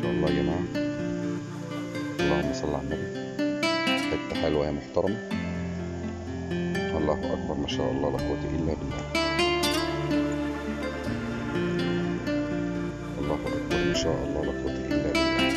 شاء الله يا جماعة اللهم صل على النبي حتة حلوة يا محترمة الله أكبر ما شاء الله لا قوة إلا بالله الله أكبر ما شاء الله لا قوة إلا بالله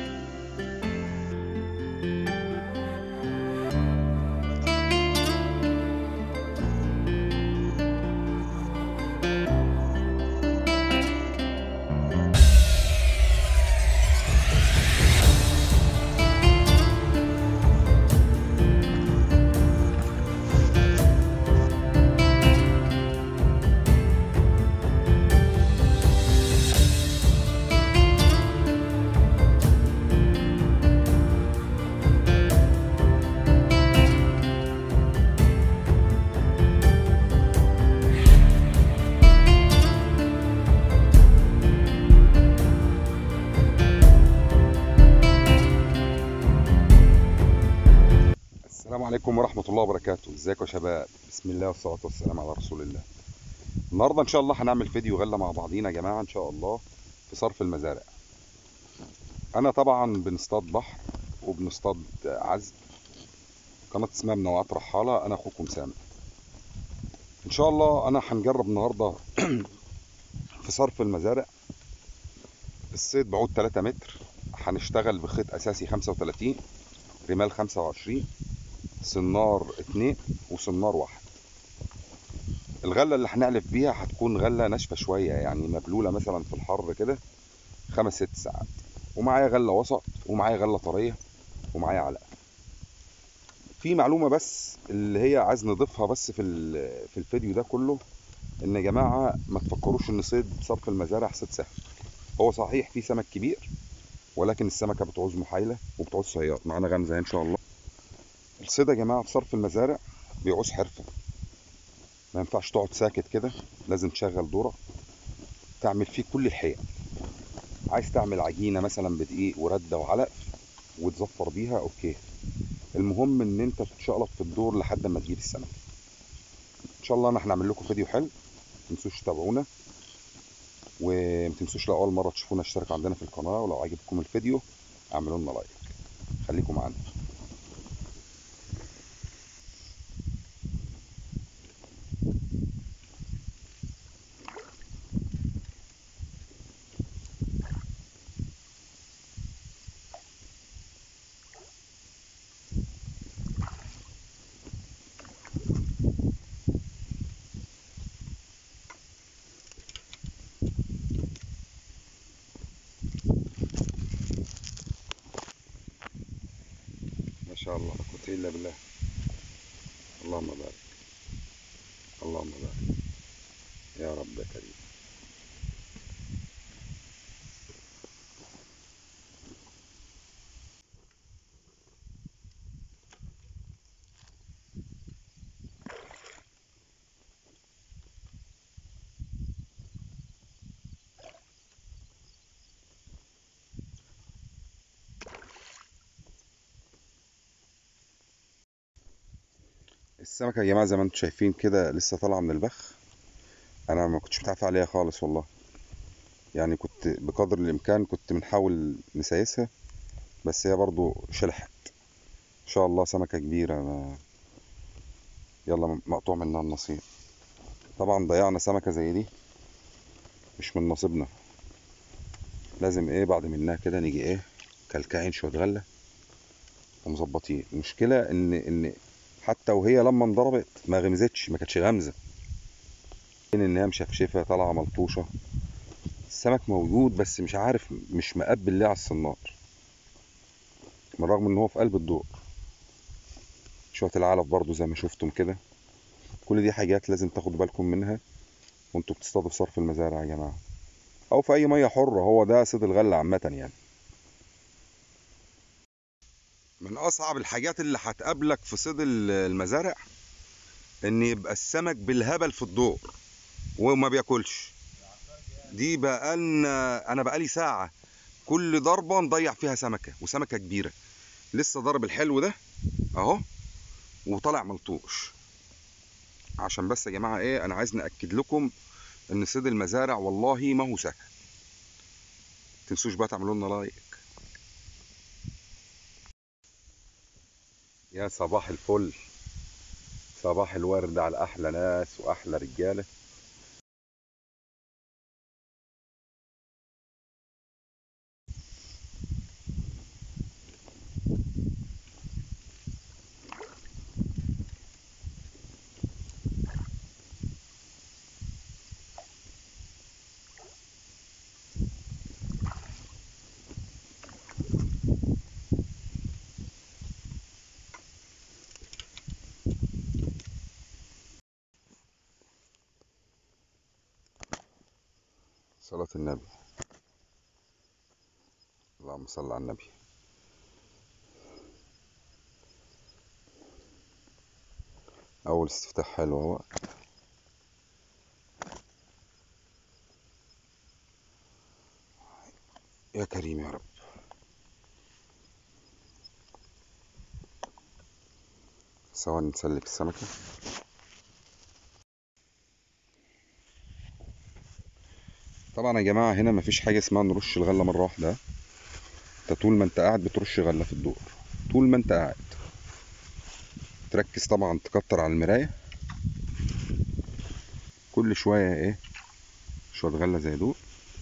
السلام عليكم ورحمة الله وبركاته ازيكم يا شباب بسم الله والصلاة والسلام على رسول الله النهاردة ان شاء الله هنعمل فيديو غلة مع بعضينا يا جماعة ان شاء الله في صرف المزارع انا طبعا بنصطاد بحر وبنصطاد عزب قناة اسمها منوعات رحالة انا اخوكم سامي ان شاء الله انا هنجرب النهاردة في صرف المزارع الصيد بعود 3 متر هنشتغل بخيط اساسي 35 رمال 25 سنار اتنين وسنار واحد الغلة اللي هنعلف بيها هتكون غلة ناشفة شوية يعني مبلولة مثلا في الحر كده خمس ست ساعات ومعايا غلة وسط ومعايا غلة طرية ومعايا علقة في معلومة بس اللي هي عايز نضيفها بس في ال- في الفيديو ده كله ان يا جماعة ما تفكروش ان صيد صرف المزارع صيد سهل هو صحيح في سمك كبير ولكن السمكة بتعوز محايلة وبتعوز صياد معانا غمزة ان شاء الله الصيد يا جماعة في صرف المزارع بيعوز حرفة ما ينفعش تقعد ساكت كده لازم تشغل دورك تعمل فيه كل الحيل عايز تعمل عجينة مثلا بدقيق وردة وعلق وتزفر بيها اوكي المهم ان انت تتشقلط في الدور لحد ما تجيب السمك ان شاء الله انا هنعمل لكم فيديو حلو متنسوش تتابعونا ومتنسوش لو اول مرة تشوفونا اشترك عندنا في القناة ولو عجبكم الفيديو اعملوا لنا لايك خليكم معانا ما شاء الله لا قوة إلا بالله اللهم بارك اللهم بارك يا رب يا كريم السمكة يا جماعة زي ما انتم شايفين كده لسه طالعة من البخ أنا ما كنتش متعافى عليها خالص والله يعني كنت بقدر الإمكان كنت بنحاول نسايسها بس هي برضو شلحت إن شاء الله سمكة كبيرة ما... يلا مقطوع منها النصيب طبعا ضيعنا سمكة زي دي مش من نصيبنا لازم ايه بعد منها كده نيجي ايه كلكعين شوية غلة ومظبطين المشكلة ان ان حتى وهي لما انضربت ما غمزتش ما كانتش غامزه ان هي مشفشفه طالعه ملطوشه السمك موجود بس مش عارف مش مقبل ليه على الصنار من رغم ان هو في قلب الدور شويه العلف برضو زي ما شفتم كده كل دي حاجات لازم تاخدوا بالكم منها وانتوا بتصطادوا في صرف المزارع يا جماعه او في اي ميه حره هو ده صيد الغله عامه يعني من اصعب الحاجات اللي هتقابلك في صيد ال- المزارع ان يبقى السمك بالهبل في الدور وما بياكلش دي بقالنا انا بقالي ساعه كل ضربه نضيع فيها سمكه وسمكه كبيره لسه ضرب الحلو ده اهو وطالع ملطوش عشان بس يا جماعه ايه انا عايز ناكد لكم ان صيد المزارع والله ما هو سهل تنسوش بقى تعملوا لنا لايك يا صباح الفل صباح الورد على احلى ناس واحلى رجاله صلاة النبي اللهم صل على النبي أول استفتاح حلو اهو يا كريم يا رب ثواني نسلك السمكة طبعا يا جماعة هنا مفيش حاجة اسمها نرش الغلة مرة واحدة انت طول ما انت قاعد بترش غلة في الدور طول ما انت قاعد تركز طبعا تكتر على المراية كل شوية ايه شوية غلة زي دول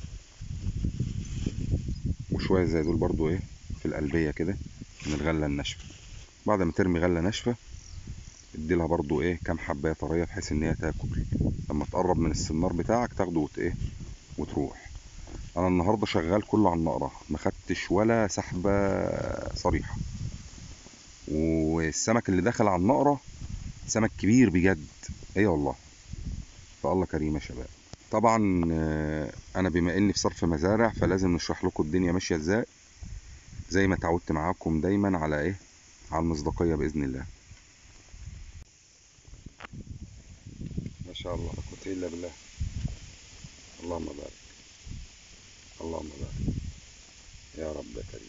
وشوية زي دول برضو ايه في القلبية كده من الغلة الناشفة بعد ما ترمي غلة ناشفة اديلها برضو ايه كام حباية طرية بحيث ان هي تاكل لما تقرب من السنار بتاعك تاخده وت ايه وتروح انا النهارده شغال كله على النقرة ما خدتش ولا سحبة صريحة والسمك اللي دخل على النقرة سمك كبير بجد ايه والله فالله كريم يا شباب طبعا آه، انا بما اني في صرف مزارع فلازم نشرح لكم الدنيا ماشيه ازاي زي ما اتعودت معاكم دايما على ايه على المصداقيه باذن الله ما شاء الله لا قوه الا بالله اللهم بارك اللهم بارك يا رب يا كريم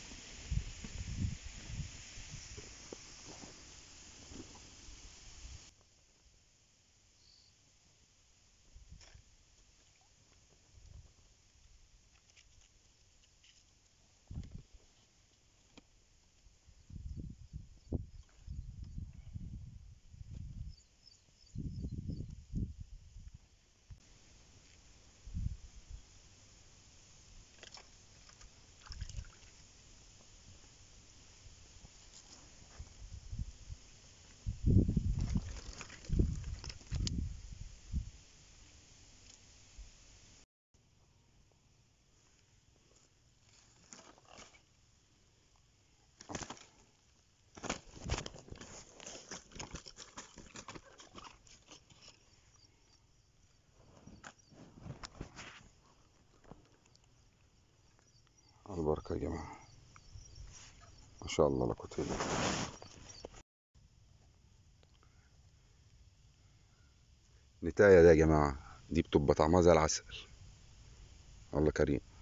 على البركه يا جماعه ما شاء الله لا قوه الا بالله نتاية ده يا جماعه دي بتبقى طعمها زي العسل الله كريم